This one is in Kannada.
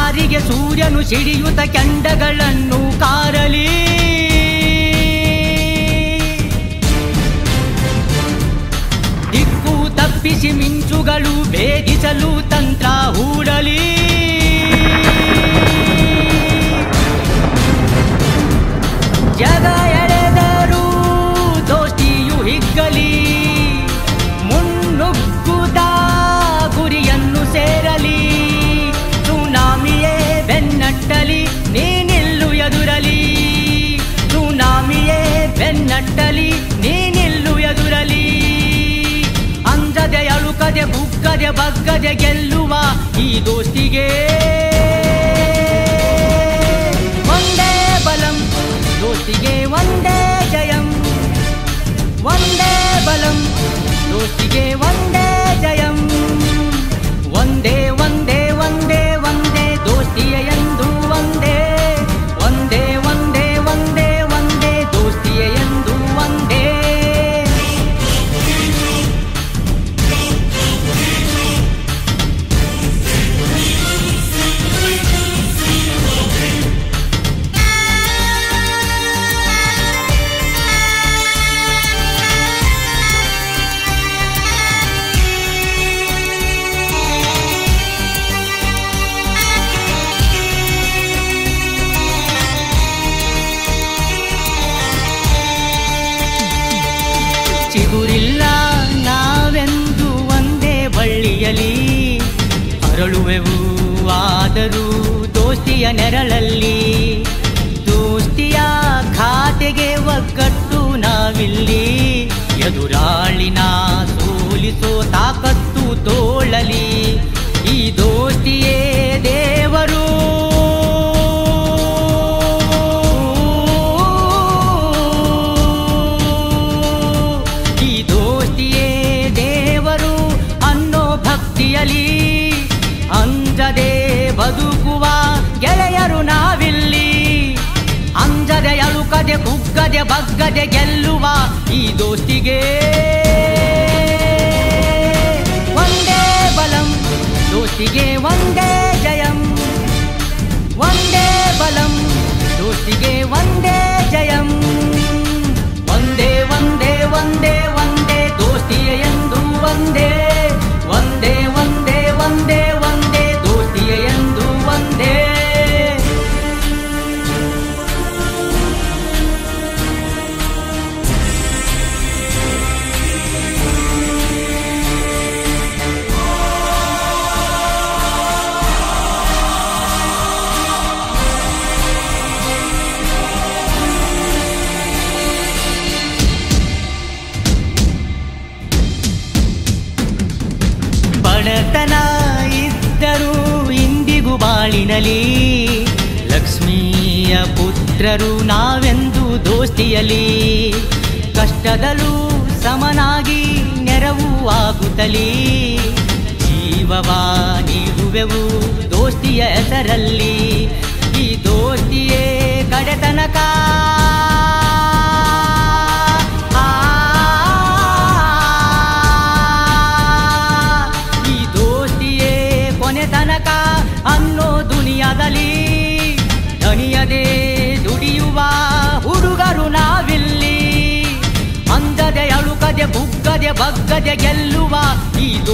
ಯಾರಿಗೆ ಸೂರ್ಯನು ಸಿಡಿಯುತ್ತ ಕೆಂಡಗಳನ್ನು ಕಾರಲಿ ದಿಕ್ಕು ತಪ್ಪಿಸಿ ಮಿಂಚುಗಳು ಭೇದಿಸಲು ತಂತ್ರ ಹೂಡಲಿ ಜಗ ಎಳೆದರೂ ದೋಸ್ತಿಯು ಹಿಗ್ಗಲಿ ಮುನ್ನುಗ್ಗುದ ಗುರಿಯನ್ನು ಸೇರಲಿ ಸುನಾಮಿಯೇ ಬೆನ್ನಟ್ಟಲಿ ನೀನಿಲ್ಲು ಎದುರಲಿ ಸುನಾಮಿಯೇ ಬೆನ್ನಟ್ಟಲಿ ನೀನಿಲ್ಲು ಎದುರಲಿ ಅಂಜದೆ ಅಳುಕದೆ ಬುಕ್ಕದೆ ಬಗ್ಗದೆ ಗೆಲ್ಲುವ ಈ ದೋಸ್ತಿಗೆ ಒಂದೇ ಬಲಂ ದೋಸ್ತಿಗೆ ಒಂದೇ ಜಯಂ ಒಂದೇ ಬಲಂ ದೋಸ್ತಿಗೆ ಒಂದೇ ಜಯಂ ಒಂದೇ ಒಂದೇ ಒಂದೇ ಒಂದೇ ದೋಸ್ತಿಯ ಎಂದು ಒಂದೇ ಒಂದೇ ಒಂದೇ ಒಂದೇ ಒಂದೇ ದೋಸ್ತಿಯ ಎಂದು ಒಂದೇ ಚಿಗುರಿಲ್ಲ ನಾವೆಂದು ಒಂದೇ ಬಳ್ಳಿಯಲಿ ಅರಳುವೆವು ಆದರೂ ದೋಸ್ತಿಯ ನೆರಳಲ್ಲಿ ದೋಸ್ತಿಯ ಖಾತೆಗೆ ಒಗ್ಗಟ್ಟು ನಾವಿಲ್ಲಿ ಎದುರಾಳಿನ ಸೋಲಿಸೋ ತಾಕತ್ತು ತೋಳಲಿ ಈ ದೋಸ್ತಿಯೇ ದೇವರು ಈ ದೋಸ್ತಿಯೇ ದೇವರು ಅನ್ನೋ ಭಕ್ತಿಯಲಿ ಅಂಜದೆ ಬದುಕುವ ಗೆಳೆಯರು ನಾವಿಲ್ಲಿ ಅಂಜದೆ ಅಳುಕದೆ ಕುಗ್ಗದೆ ಬಗ್ಗದೆ ಗೆಲ್ಲುವ ಈ ದೋಸ್ತಿಗೆ ಒಂದೇ ಬಲಂ ದೋಸ್ತಿಗೆ ಒಂದೇ ಜಯಂ ಒಂದೇ ಬಲಂ ದೋಸ್ತಿಗೆ ಒಂದೇ ಜಯಂ ಒಂದೇ ಒಂದೇ ಒಂದೇ ಒಂದೇ ದೋಸ್ತಿಯ ಎಂದು ಒಂದೇ ಒಂದೇ ಒಂದೇ ಒಂದೇ ಒಂದೇ ದೋಸ್ತಿಯ ಎಂದು ಒಂದೇ ಬಡತನ ಇದ್ದರೂ ಇಂದಿಗೂ ಬಾಳಿನಲಿ ಲಕ್ಷ್ಮಿಯ ಪುತ್ರರು ನಾವೆಂದು ದೋಸ್ತಿಯಲಿ ಕಷ್ಟದಲ್ಲೂ ಸಮನಾಗಿ ನೆರವು ಆಗುತ್ತಲಿ ಜೀವವ ನೀಡುವೆವು ದೋಸ್ತಿಯ ಹೆಸರಲ್ಲಿ ಈ ದೋಸ್ತಿಯೇ ಕಡೆತನಕ ಈ ದೋಸ್ತಿಯೇ ಕೊನೆ ತನಕ ಅನ್ನೋ ದುನಿಯಾದಲ್ಲಿ ದಣಿಯದೆ ದುಡಿಯುವ ಹುಡುಗರು ನಾವಿಲ್ಲಿ ಅಂದದೆ ಅಳುಕದೆ ಬುಗ್ಗದೆ ಬಗ್ಗದೆ ಗೆಲ್ಲುವ ಈ